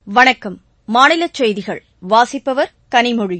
வணக்கம் மாநிலச் செய்திகள் வாசிப்பவர் கனிமொழி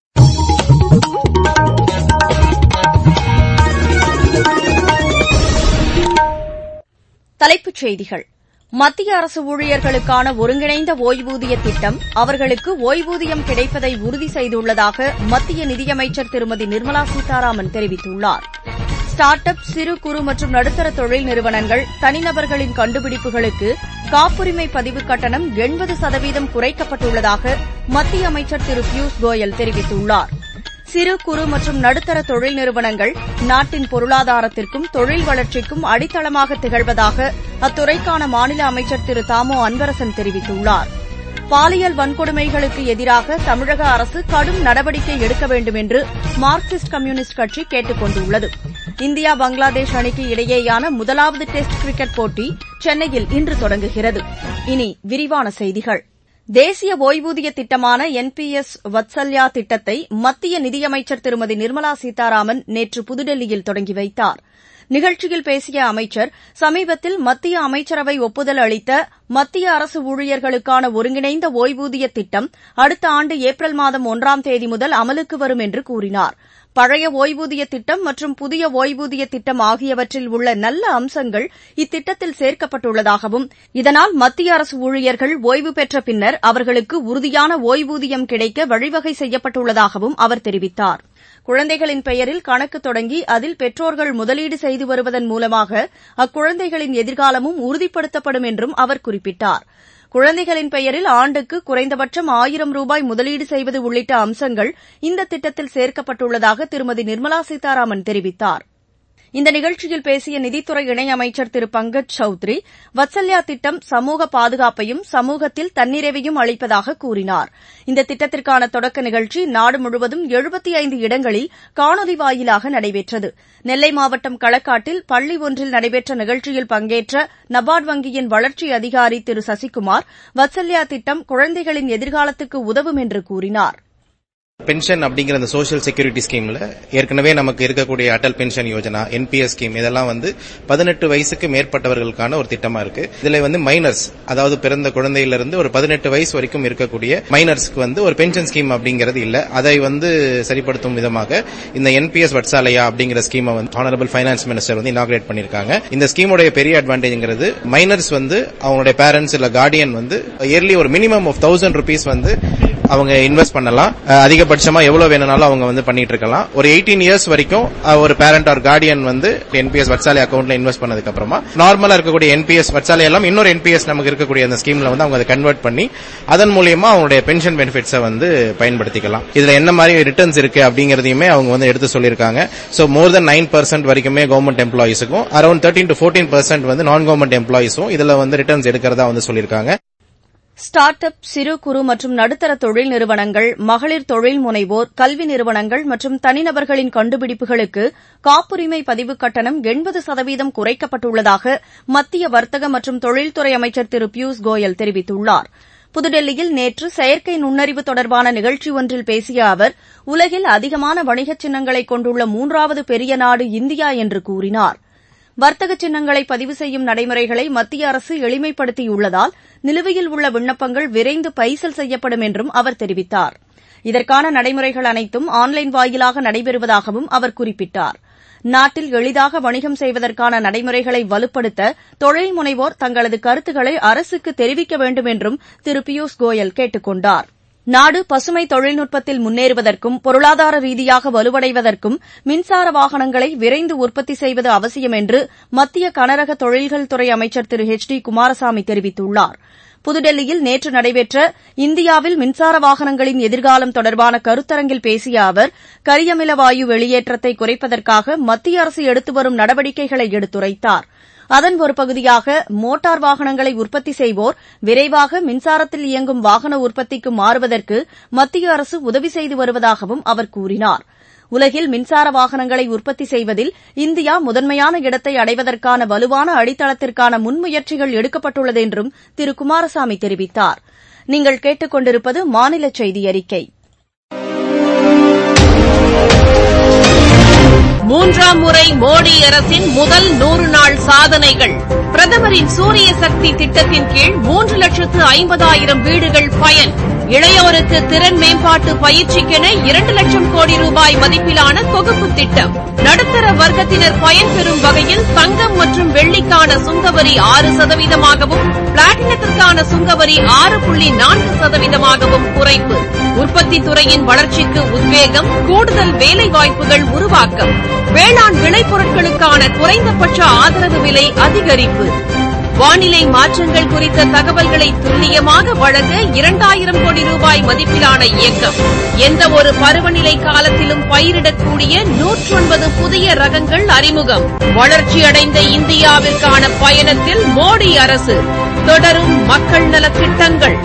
தலைப்புச் செய்திகள் மத்திய அரசு ஊழியர்களுக்கான ஒருங்கிணைந்த ஒய்வூதிய திட்டம் அவர்களுக்கு ஒய்வூதியம் கிடைப்பதை உறுதி செய்துள்ளதாக மத்திய நிதியமைச்சர் திருமதி நிர்மலா சீதாராமன் தெரிவித்துள்ளார் ஸ்டார்ட் அப் சிறு குறு மற்றும் நடுத்தர தொழில் நிறுவனங்கள் தனிநபர்களின் கண்டுபிடிப்புகளுக்கு காப்புரிமை பதிவு கட்டணம் எண்பது சதவீதம் குறைக்கப்பட்டுள்ளதாக மத்திய அமைச்சர் திரு பியூஷ் கோயல் தெரிவித்துள்ளார் சிறு குறு மற்றும் நடுத்தர தொழில் நிறுவனங்கள் நாட்டின் பொருளாதாரத்திற்கும் தொழில் வளர்ச்சிக்கும் அடித்தளமாக திகழ்வதாக அத்துறைக்கான மாநில அமைச்சர் திரு தாமோ அன்பரசன் தெரிவித்துள்ளார் பாலியல் வன்கொடுமைகளுக்கு எதிராக தமிழக அரசு கடும் நடவடிக்கை எடுக்க வேண்டும் என்று மார்க்சிஸ்ட் கம்யூனிஸ்ட் கட்சி கேட்டுக் கொண்டுள்ளது இந்தியா பங்களாதேஷ் அணிக்கு இடையேயான முதலாவது டெஸ்ட் கிரிக்கெட் போட்டி சென்னையில் இன்று தொடங்குகிறது இனி விரிவான செய்திகள் தேசிய ஒய்வூதிய திட்டமான என் பி எஸ் வத்சல்யா திட்டத்தை மத்திய நிதியமைச்சர் திருமதி நிர்மலா சீதாராமன் நேற்று புதுடெல்லியில் தொடங்கி வைத்தார் நிகழ்ச்சியில் பேசிய அமைச்சர் சமீபத்தில் மத்திய அமைச்சரவை ஒப்புதல் அளித்த மத்திய அரசு ஊழியர்களுக்கான ஒருங்கிணைந்த ஒய்வூதிய திட்டம் அடுத்த ஆண்டு ஏப்ரல் மாதம் ஒன்றாம் தேதி முதல் அமலுக்கு வரும் என்று கூறினார் பழைய ஒய்வூதிய திட்டம் மற்றும் புதிய ஒய்வூதிய திட்டம் ஆகியவற்றில் உள்ள நல்ல அம்சங்கள் இத்திட்டத்தில் சேர்க்கப்பட்டுள்ளதாகவும் இதனால் மத்திய அரசு ஊழியர்கள் ஒய்வு பெற்ற பின்னர் அவர்களுக்கு உறுதியான ஒய்வூதியம் கிடைக்க வழிவகை செய்யப்பட்டுள்ளதாகவும் அவர் தெரிவித்தார் குழந்தைகளின் பெயரில் கணக்கு தொடங்கி அதில் பெற்றோர்கள் முதலீடு செய்து வருவதன் மூலமாக அக்குழந்தைகளின் எதிர்காலமும் உறுதிப்படுத்தப்படும் என்றும் அவர் குறிப்பிட்டார் குழந்தைகளின் பெயரில் ஆண்டுக்கு குறைந்தபட்சம் ஆயிரம் ரூபாய் முதலீடு செய்வது உள்ளிட்ட அம்சங்கள் இந்த திட்டத்தில் சேர்க்கப்பட்டுள்ளதாக திருமதி நிர்மலா சீதாராமன் தெரிவித்தார் இந்த நிகழ்ச்சியில் பேசிய நிதித்துறை இணையமைச்சர் திரு பங்கஜ் சௌத்ரி வத்சல்யா திட்டம் சமூக பாதுகாப்பையும் சமூகத்தில் தன்னிறைவையும் அளிப்பதாக கூறினார் இந்த திட்டத்திற்கான தொடக்க நிகழ்ச்சி நாடு முழுவதும் எழுபத்தி ஐந்து இடங்களில் காணொலி வாயிலாக நடைபெற்றது நெல்லை மாவட்டம் களக்காட்டில் பள்ளி ஒன்றில் நடைபெற்ற நிகழ்ச்சியில் பங்கேற்ற நபார்டு வங்கியின் வளர்ச்சி அதிகாரி திரு சசிகுமார் வத்சல்யா திட்டம் குழந்தைகளின் எதிர்காலத்துக்கு உதவும் என்று கூறினார் பென்ஷன் அப்படிங்கிற அந்த சோசியல் செக்யூரிட்டி ஸ்கீம்ல ஏற்கனவே நமக்கு இருக்கக்கூடிய Atal pension Yojana NPS scheme இதெல்லாம் வந்து பதினெட்டு வயசுக்கு மேற்பட்டவர்களுக்கான ஒரு திட்டமா இருக்கு இதுல வந்து மைனர்ஸ் அதாவது பிறந்த குழந்தையிலிருந்து ஒரு பதினெட்டு வயசு வரைக்கும் இருக்கக்கூடிய மைனர்ஸ்க்கு வந்து ஒரு பென்ஷன் ஸ்கீம் அப்படிங்கிறது இல்ல அதை வந்து சரிப்படுத்தும் விதமாக இந்த என்பிஎஸ் வட்சாலயா அப்படிங்கிற ஸ்கீமை வந்து ஆனரபிள் பைனான்ஸ் மினிஸ்டர் வந்து இனாகிரேட் பண்ணிருக்காங்க இந்த ஸ்கீமுடைய பெரிய அட்வான்டேஜ்ங்கிறது மைனர்ஸ் வந்து அவங்களுடைய பேரண்ட்ஸ் இல்ல கார்டியன் வந்து இயர்லி ஒரு மினிமம் ஆஃப் தௌசண்ட் ருபீஸ் வந்து அவங்க இன்வெஸ்ட் பண்ணலாம் அதிகபட்சமா எவ்வளவு வேணும்னாலும் அவங்க வந்து பண்ணிட்டு இருக்கலாம் ஒரு எயிட்டீன் இயர்ஸ் வரைக்கும் ஒரு பேரண்ட் ஆர் கார்டியன் வந்து என்பிஎஸ் வட்சாலை அக்கௌண்ட்ல இன்வெஸ்ட் பண்ணதுக்கு அப்புறமா நார்மலா இருக்கக்கூடிய என்பிஎஸ் வட்சாலை எல்லாம் இன்னொரு என்பிஎஸ் நமக்கு இருக்கக்கூடிய அந்த ஸ்கீம்ல வந்து அவங்க அதை கன்வெர்ட் பண்ணி அதன் மூலியமா அவங்களுடைய பென்ஷன் பெனிஃபிட்ஸை வந்து பயன்படுத்திக்கலாம் இதுல என்ன மாதிரி ரிட்டர்ன்ஸ் இருக்கு அப்படிங்கறதையுமே அவங்க வந்து எடுத்து சொல்லியிருக்காங்க so more then nine percent வரைக்குமே கவர்மெண்ட் எம்ப்ளாயிஸுக்கும் around thirteen to fourteen percent வந்து நான் கவர்மெண்ட் எம்ப்ளாயிஸும் இதுல வந்து ரிட்டர்ன்ஸ் எடுக்கிறதா வந்து சொல்லியிருக்காங்க ஸ்டார்ட் அப் சிறு குறு மற்றும் நடுத்தர தொழில் நிறுவனங்கள் மகளிர் தொழில் முனைவோர் கல்வி நிறுவனங்கள் மற்றும் தனிநபர்களின் கண்டுபிடிப்புகளுக்கு காப்புரிமை பதிவு கட்டணம் எண்பது சதவீதம் குறைக்கப்பட்டுள்ளதாக மத்திய வர்த்தக மற்றும் தொழில்துறை அமைச்சர் திரு பியூஷ் கோயல் தெரிவித்துள்ளார் புதுடெல்லியில் நேற்று செயற்கை நுண்ணறிவு தொடர்பான நிகழ்ச்சி ஒன்றில் பேசிய அவர் உலகில் அதிகமான வணிகச் சின்னங்களை கொண்டுள்ள மூன்றாவது பெரிய நாடு இந்தியா என்று கூறினார் வர்த்தக சின்னங்களை பதிவு செய்யும் நடைமுறைகளை மத்திய அரசு எளிமைப்படுத்தியுள்ளதால் நிலுவையில் உள்ள விண்ணப்பங்கள் விரைந்து பைசல் செய்யப்படும் என்றும் அவர் தெரிவித்தார் இதற்கான நடைமுறைகள் அனைத்தும் ஆன்லைன் வாயிலாக நடைபெறுவதாகவும் அவர் குறிப்பிட்டார் நாட்டில் எளிதாக வணிகம் செய்வதற்கான நடைமுறைகளை வலுப்படுத்த தொழில் முனைவோர் தங்களது கருத்துக்களை அரசுக்கு தெரிவிக்க வேண்டும் என்றும் திரு பியூஷ் கோயல் கேட்டுக் கொண்டார் நாடு பசுமை தொழில்நுட்பத்தில் முன்னேறுவதற்கும் பொருளாதார ரீதியாக வலுவடைவதற்கும் மின்சார வாகனங்களை விரைந்து உற்பத்தி செய்வது அவசியம் என்று மத்திய கனரக தொழில்கள் துறை அமைச்சர் திரு எச் டி குமாரசாமி தெரிவித்துள்ளார் புதுடெல்லியில் நேற்று நடைபெற்ற இந்தியாவில் மின்சார வாகனங்களின் எதிர்காலம் தொடர்பான கருத்தரங்கில் பேசிய அவர் கரியமில வாயு வெளியேற்றத்தை குறைப்பதற்காக மத்திய அரசு எடுத்து வரும் நடவடிக்கைகளை எடுத்துரைத்தார் அதன் ஒரு பகுதியாக மோட்டார் வாகனங்களை உற்பத்தி செய்வோர் விரைவாக மின்சாரத்தில் இயங்கும் வாகன உற்பத்திக்கு மாறுவதற்கு மத்திய அரசு உதவி செய்து வருவதாகவும் அவர் கூறினார் உலகில் மின்சார வாகனங்களை உற்பத்தி செய்வதில் இந்தியா முதன்மையான இடத்தை அடைவதற்கான வலுவான அடித்தளத்திற்கான முன்முயற்சிகள் எடுக்கப்பட்டுள்ளது என்றும் திரு குமாரசாமி தெரிவித்தார் நீங்கள் கேட்டுக் கொண்டிருப்பது மாநில செய்தி அறிக்கை மூன்றாம் முறை மோடி அரசின் முதல் நூறு நாள் சாதனைகள் பிரதமரின் சூரிய சக்தி திட்டத்தின் கீழ் மூன்று லட்சத்து ஐம்பதாயிரம் வீடுகள் பயன் இளையோருக்கு திறன் மேம்பாட்டு பயிற்சிக்கென இரண்டு லட்சம் கோடி ரூபாய் மதிப்பிலான தொகுப்பு திட்டம் நடுத்தர வர்க்கத்தினர் பயன்பெறும் வகையில் தங்கம் மற்றும் வெள்ளிக்கான சுங்கவரி ஆறு சதவீதமாகவும் பிளாட்டினத்திற்கான சுங்கவரி ஆறு புள்ளி நான்கு சதவீதமாகவும் குறைப்பு உற்பத்தி துறையின் வளர்ச்சிக்கு உத்வேகம் கூடுதல் வேலைவாய்ப்புகள் உருவாக்கம் வேளாண் விளைபொருட்களுக்கான குறைந்தபட்ச ஆதரவு விலை அதிகரிப்பு வானிலை மாற்றங்கள் குறித்த தகவல்களை துல்லியமாக வழங்க இரண்டாயிரம் கோடி ரூபாய் மதிப்பிலான இயக்கம் எந்த ஒரு பருவநிலை காலத்திலும் பயிரிடக்கூடிய நூற்றொன்பது புதிய ரகங்கள் அறிமுகம் வளர்ச்சியடைந்த இந்தியாவிற்கான பயணத்தில் மோடி அரசு தொடரும் மக்கள் நலத் திட்டங்கள்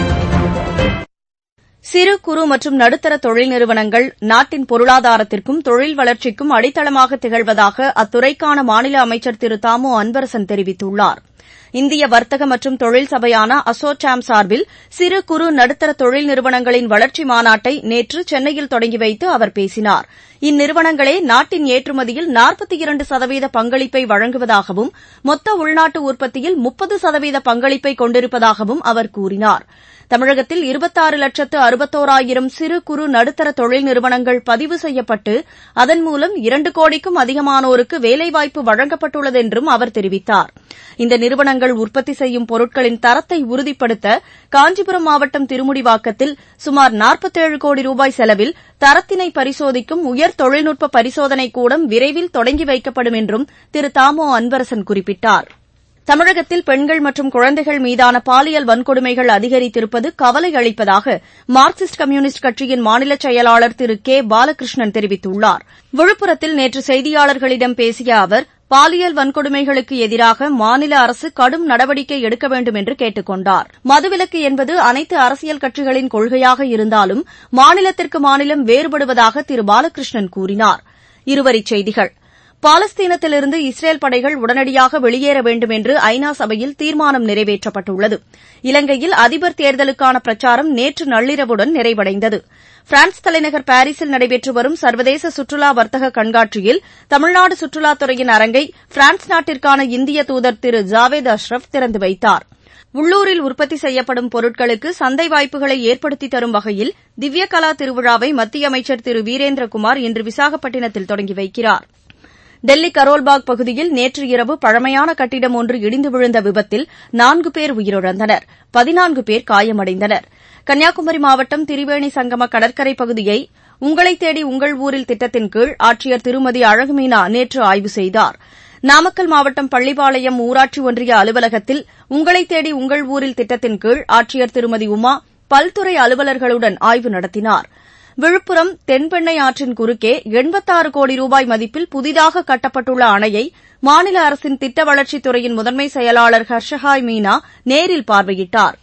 சிறு குறு மற்றும் நடுத்தர தொழில் நிறுவனங்கள் நாட்டின் பொருளாதாரத்திற்கும் தொழில் வளர்ச்சிக்கும் அடித்தளமாக திகழ்வதாக அத்துறைக்கான மாநில அமைச்சர் திரு தாமோ அன்பரசன் தெரிவித்துள்ளார் இந்திய வர்த்தக மற்றும் தொழில் சபையான அசோசாம் சார்பில் சிறு குறு நடுத்தர தொழில் நிறுவனங்களின் வளர்ச்சி மாநாட்டை நேற்று சென்னையில் தொடங்கி வைத்து அவர் பேசினார் இந்நிறுவனங்களே நாட்டின் ஏற்றுமதியில் நாற்பத்தி இரண்டு சதவீத பங்களிப்பை வழங்குவதாகவும் மொத்த உள்நாட்டு உற்பத்தியில் முப்பது சதவீத பங்களிப்பை கொண்டிருப்பதாகவும் அவர் கூறினார் தமிழகத்தில் இருபத்தாறு லட்சத்து அறுபத்தோராயிரம் சிறு குறு நடுத்தர தொழில் நிறுவனங்கள் பதிவு செய்யப்பட்டு அதன் மூலம் இரண்டு கோடிக்கும் அதிகமானோருக்கு வேலைவாய்ப்பு வழங்கப்பட்டுள்ளது என்றும் அவர் தெரிவித்தார் இந்த நிறுவனங்கள் உற்பத்தி செய்யும் பொருட்களின் தரத்தை உறுதிப்படுத்த காஞ்சிபுரம் மாவட்டம் திருமுடிவாக்கத்தில் சுமார் நாற்பத்தேழு கோடி ரூபாய் செலவில் தரத்தினை பரிசோதிக்கும் உயர் தொழில்நுட்ப பரிசோதனை கூடம் விரைவில் தொடங்கி வைக்கப்படும் என்றும் திரு தாமோ அன்பரசன் குறிப்பிட்டார் தமிழகத்தில் பெண்கள் மற்றும் குழந்தைகள் மீதான பாலியல் வன்கொடுமைகள் அதிகரித்திருப்பது கவலை அளிப்பதாக மார்க்சிஸ்ட் கம்யூனிஸ்ட் கட்சியின் மாநில செயலாளர் திரு கே பாலகிருஷ்ணன் தெரிவித்துள்ளார் விழுப்புரத்தில் நேற்று செய்தியாளர்களிடம் பேசிய அவர் பாலியல் வன்கொடுமைகளுக்கு எதிராக மாநில அரசு கடும் நடவடிக்கை எடுக்க வேண்டும் என்று கேட்டுக் கொண்டார் மதுவிலக்கு என்பது அனைத்து அரசியல் கட்சிகளின் கொள்கையாக இருந்தாலும் மாநிலத்திற்கு மாநிலம் வேறுபடுவதாக திரு பாலகிருஷ்ணன் கூறினார் இருவரிச் செய்திகள் பாலஸ்தீனத்திலிருந்து இஸ்ரேல் படைகள் உடனடியாக வெளியேற வேண்டும் என்று ஐநா சபையில் தீர்மானம் நிறைவேற்றப்பட்டுள்ளது இலங்கையில் அதிபர் தேர்தலுக்கான பிரச்சாரம் நேற்று நள்ளிரவுடன் நிறைவடைந்தது பிரான்ஸ் தலைநகர் பாரிஸில் நடைபெற்று வரும் சர்வதேச சுற்றுலா வர்த்தக கண்காட்சியில் தமிழ்நாடு சுற்றுலாத்துறையின் அரங்கை பிரான்ஸ் நாட்டிற்கான இந்திய தூதர் திரு ஜாவேத் அஷ்ரப் திறந்து வைத்தார் உள்ளூரில் உற்பத்தி செய்யப்படும் பொருட்களுக்கு சந்தை வாய்ப்புகளை ஏற்படுத்தி தரும் வகையில் திவ்ய கலா திருவிழாவை மத்திய அமைச்சர் திரு வீரேந்திரகுமார் இன்று விசாகப்பட்டினத்தில் தொடங்கி வைக்கிறார் டெல்லி கரோல்பாக் பகுதியில் நேற்று இரவு பழமையான கட்டிடம் ஒன்று இடிந்து விழுந்த விபத்தில் நான்கு பேர் உயிரிழந்தனர் பதினான்கு பேர் காயமடைந்தனர் கன்னியாகுமரி மாவட்டம் திரிவேணி சங்கம கடற்கரை பகுதியை உங்களை தேடி உங்கள் ஊரில் திட்டத்தின் கீழ் ஆட்சியர் திருமதி அழகுமீனா நேற்று ஆய்வு செய்தார் நாமக்கல் மாவட்டம் பள்ளிப்பாளையம் ஊராட்சி ஒன்றிய அலுவலகத்தில் உங்களை தேடி உங்கள் ஊரில் திட்டத்தின் கீழ் ஆட்சியர் திருமதி உமா பல்துறை அலுவலர்களுடன் ஆய்வு நடத்தினார் விழுப்புரம் தென்பெண்ணை ஆற்றின் குறுக்கே எண்பத்தாறு கோடி ரூபாய் மதிப்பில் புதிதாக கட்டப்பட்டுள்ள அணையை மாநில அரசின் திட்ட வளர்ச்சித் துறையின் முதன்மை செயலாளர் ஹர்ஷஹாய் மீனா நேரில் பார்வையிட்டார்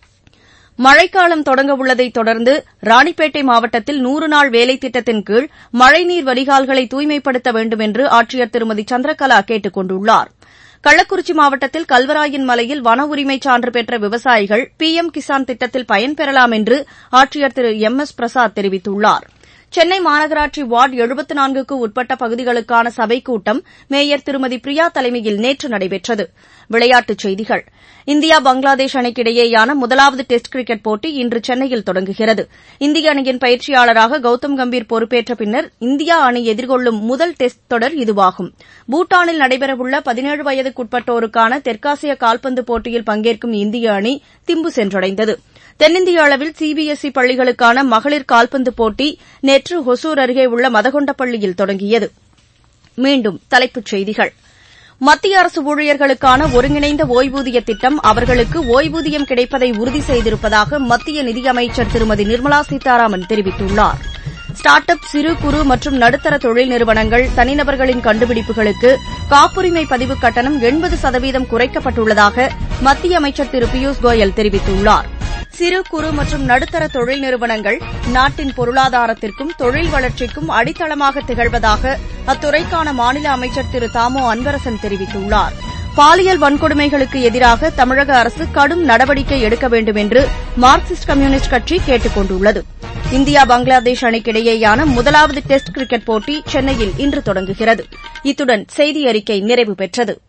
மழைக்காலம் தொடங்க உள்ளதைத் தொடர்ந்து ராணிப்பேட்டை மாவட்டத்தில் நூறு நாள் வேலை திட்டத்தின் கீழ் மழைநீர் வடிகால்களை தூய்மைப்படுத்த வேண்டும் என்று ஆட்சியர் திருமதி சந்திரகலா கேட்டுக் கொண்டுள்ளார் கள்ளக்குறிச்சி மாவட்டத்தில் கல்வராயன் மலையில் வன உரிமை சான்று பெற்ற விவசாயிகள் பி எம் கிசான் திட்டத்தில் பயன்பெறலாம் என்று ஆட்சியர் திரு எம் எஸ் பிரசாத் தெரிவித்துள்ளார் சென்னை மாநகராட்சி வார்டு எழுபத்து நான்குக்கு உட்பட்ட பகுதிகளுக்கான சபைக் கூட்டம் மேயர் திருமதி பிரியா தலைமையில் நேற்று நடைபெற்றது விளையாட்டுச் செய்திகள் இந்தியா பங்களாதேஷ் அணிக்கிடையேயான முதலாவது டெஸ்ட் கிரிக்கெட் போட்டி இன்று சென்னையில் தொடங்குகிறது இந்திய அணியின் பயிற்சியாளராக கௌதம் கம்பீர் பொறுப்பேற்ற பின்னர் இந்தியா அணி எதிர்கொள்ளும் முதல் டெஸ்ட் தொடர் இதுவாகும் பூட்டானில் நடைபெறவுள்ள பதினேழு வயதுக்குட்பட்டோருக்கான தெற்காசிய கால்பந்து போட்டியில் பங்கேற்கும் இந்திய அணி திம்பு சென்றடைந்தது தென்னிந்திய அளவில் சிபிஎஸ்இ பள்ளிகளுக்கான மகளிர் கால்பந்து போட்டி நேற்று ஹொசூர் அருகே உள்ள மதகொண்டப்பள்ளியில் தொடங்கியது மீண்டும் தலைப்புச் செய்திகள் மத்திய அரசு ஊழியர்களுக்கான ஒருங்கிணைந்த ஓய்வூதிய திட்டம் அவர்களுக்கு ஓய்வூதியம் கிடைப்பதை உறுதி செய்திருப்பதாக மத்திய நிதியமைச்சர் திருமதி நிர்மலா சீதாராமன் தெரிவித்துள்ளார் ஸ்டார்ட் அப் சிறு குறு மற்றும் நடுத்தர தொழில் நிறுவனங்கள் தனிநபர்களின் கண்டுபிடிப்புகளுக்கு காப்புரிமை பதிவு கட்டணம் எண்பது சதவீதம் குறைக்கப்பட்டுள்ளதாக மத்திய அமைச்சர் திரு பியூஷ் கோயல் தெரிவித்துள்ளார் சிறு குறு மற்றும் நடுத்தர தொழில் நிறுவனங்கள் நாட்டின் பொருளாதாரத்திற்கும் தொழில் வளர்ச்சிக்கும் அடித்தளமாக திகழ்வதாக அத்துறைக்கான மாநில அமைச்சர் திரு தாமோ அன்பரசன் தெரிவித்துள்ளார் பாலியல் வன்கொடுமைகளுக்கு எதிராக தமிழக அரசு கடும் நடவடிக்கை எடுக்க வேண்டும் என்று மார்க்சிஸ்ட் கம்யூனிஸ்ட் கட்சி கேட்டுக் கொண்டுள்ளது இந்தியா பங்களாதேஷ் அணிக்கிடையேயான முதலாவது டெஸ்ட் கிரிக்கெட் போட்டி சென்னையில் இன்று தொடங்குகிறது இத்துடன் செய்தி அறிக்கை நிறைவு பெற்றது